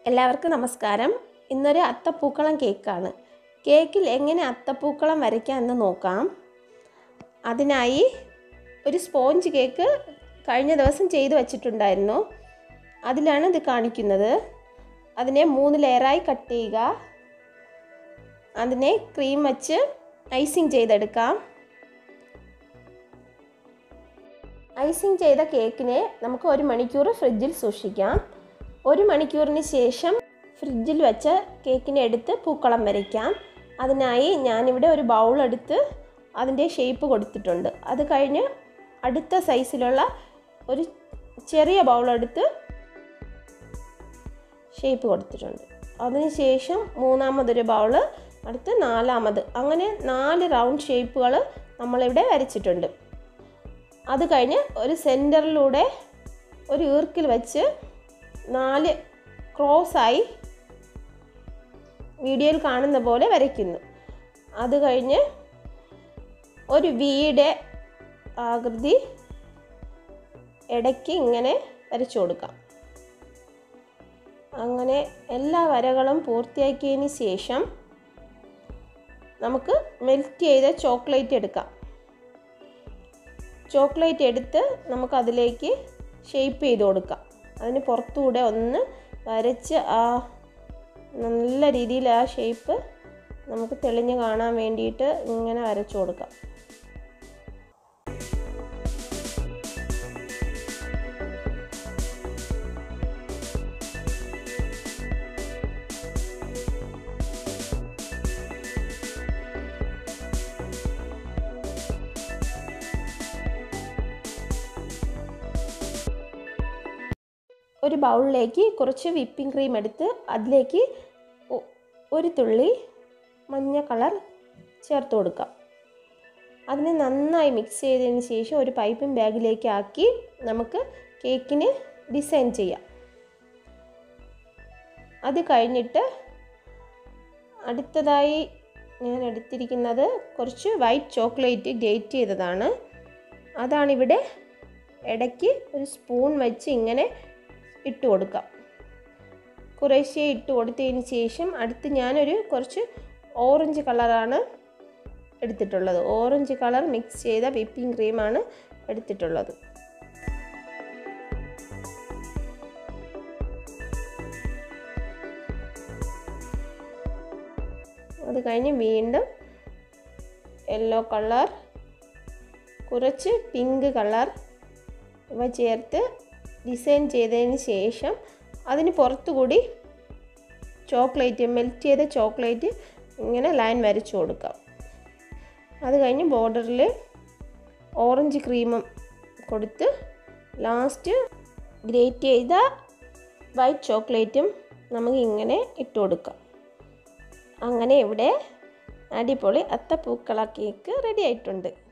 എല്ലാവർക്കും നമസ്കാരം ഇന്നൊരു അത്തപ്പൂക്കളം കേക്കാണ് കേക്കിൽ എങ്ങനെ അത്തപ്പൂക്കളം വരയ്ക്കാം എന്ന് നോക്കാം അതിനായി ഒരു സ്പോഞ്ച് കേക്ക് കഴിഞ്ഞ ദിവസം ചെയ്തു വച്ചിട്ടുണ്ടായിരുന്നു അതിലാണ് ഇത് കാണിക്കുന്നത് അതിനെ മൂന്ന് ലെയറായി കട്ട് ചെയ്യുക അതിനെ ക്രീം വച്ച് ഐസിങ് ചെയ്തെടുക്കാം ഐസിങ് ചെയ്ത കേക്കിനെ നമുക്ക് ഒരു മണിക്കൂർ ഫ്രിഡ്ജിൽ സൂക്ഷിക്കാം ഒരു മണിക്കൂറിന് ശേഷം ഫ്രിഡ്ജിൽ വെച്ച് കേക്കിനെ എടുത്ത് പൂക്കളം വരയ്ക്കാം അതിനായി ഞാനിവിടെ ഒരു ബൗൾ എടുത്ത് അതിൻ്റെ ഷേപ്പ് കൊടുത്തിട്ടുണ്ട് അത് കഴിഞ്ഞ് അടുത്ത സൈസിലുള്ള ഒരു ചെറിയ ബൗൾ എടുത്ത് ഷേപ്പ് കൊടുത്തിട്ടുണ്ട് അതിനുശേഷം മൂന്നാമതൊരു ബൗള് അടുത്ത് നാലാമത് അങ്ങനെ നാല് റൗണ്ട് ഷേപ്പുകൾ നമ്മളിവിടെ വരച്ചിട്ടുണ്ട് അത് കഴിഞ്ഞ് ഒരു സെൻറ്ററിലൂടെ ഒരു ഈർക്കിൽ വെച്ച് നാല് ക്രോസായി വീഡിയോയിൽ കാണുന്ന പോലെ വരയ്ക്കുന്നു അത് കഴിഞ്ഞ് ഒരു വീയുടെ ആകൃതി ഇടയ്ക്ക് ഇങ്ങനെ വരച്ചു കൊടുക്കാം അങ്ങനെ എല്ലാ വരകളും പൂർത്തിയാക്കിയതിന് ശേഷം നമുക്ക് മെൽറ്റ് ചെയ്ത ചോക്ലേറ്റ് എടുക്കാം ചോക്ലേറ്റ് എടുത്ത് നമുക്ക് അതിലേക്ക് ഷേപ്പ് ചെയ്ത് കൊടുക്കാം അതിന് പുറത്തുകൂടെ ഒന്ന് വരച്ച് ആ നല്ല രീതിയിൽ ആ ഷേപ്പ് നമുക്ക് തെളിഞ്ഞ് കാണാൻ വേണ്ടിയിട്ട് ഇങ്ങനെ വരച്ചു കൊടുക്കാം ഒരു ബൗളിലേക്ക് കുറച്ച് വിപ്പിംഗ് ക്രീം എടുത്ത് അതിലേക്ക് ഒരു തുള്ളി മഞ്ഞ കളർ ചേർത്ത് കൊടുക്കാം അതിനെ നന്നായി മിക്സ് ചെയ്തതിന് ശേഷം ഒരു പൈപ്പിംഗ് ബാഗിലേക്ക് ആക്കി നമുക്ക് കേക്കിന് ഡിസൈൻ ചെയ്യാം അത് കഴിഞ്ഞിട്ട് അടുത്തതായി ഞാൻ എടുത്തിരിക്കുന്നത് കുറച്ച് വൈറ്റ് ചോക്ലേറ്റ് ഗ്രേറ്റ് ചെയ്തതാണ് അതാണിവിടെ ഇടയ്ക്ക് ഒരു സ്പൂൺ വെച്ച് ഇങ്ങനെ ഇട്ട് കൊടുക്കാം കുറേശ്ശെ ഇട്ട് കൊടുത്തതിന് ശേഷം അടുത്ത് ഞാനൊരു കുറച്ച് ഓറഞ്ച് കളറാണ് എടുത്തിട്ടുള്ളത് ഓറഞ്ച് കളർ മിക്സ് ചെയ്ത വിപ്പിംഗ് ക്രീമാണ് എടുത്തിട്ടുള്ളത് അത് കഴിഞ്ഞ് വീണ്ടും യെല്ലോ കളർ കുറച്ച് പിങ്ക് കളർ ഇവ ചേർത്ത് ഡിസൈൻ ചെയ്തതിന് ശേഷം അതിന് പുറത്തുകൂടി ചോക്ലേറ്റ് മെൽറ്റ് ചെയ്ത ചോക്ലേറ്റ് ഇങ്ങനെ ലൈൻ വരച്ചു കൊടുക്കാം അത് കഴിഞ്ഞ് ബോർഡറിൽ ഓറഞ്ച് ക്രീമും കൊടുത്ത് ലാസ്റ്റ് ഗ്രേറ്റ് ചെയ്ത വൈറ്റ് ചോക്ലേറ്റും നമുക്ക് ഇങ്ങനെ ഇട്ട് കൊടുക്കാം അങ്ങനെ ഇവിടെ അടിപൊളി അത്തപ്പൂക്കള കേക്ക് റെഡി ആയിട്ടുണ്ട്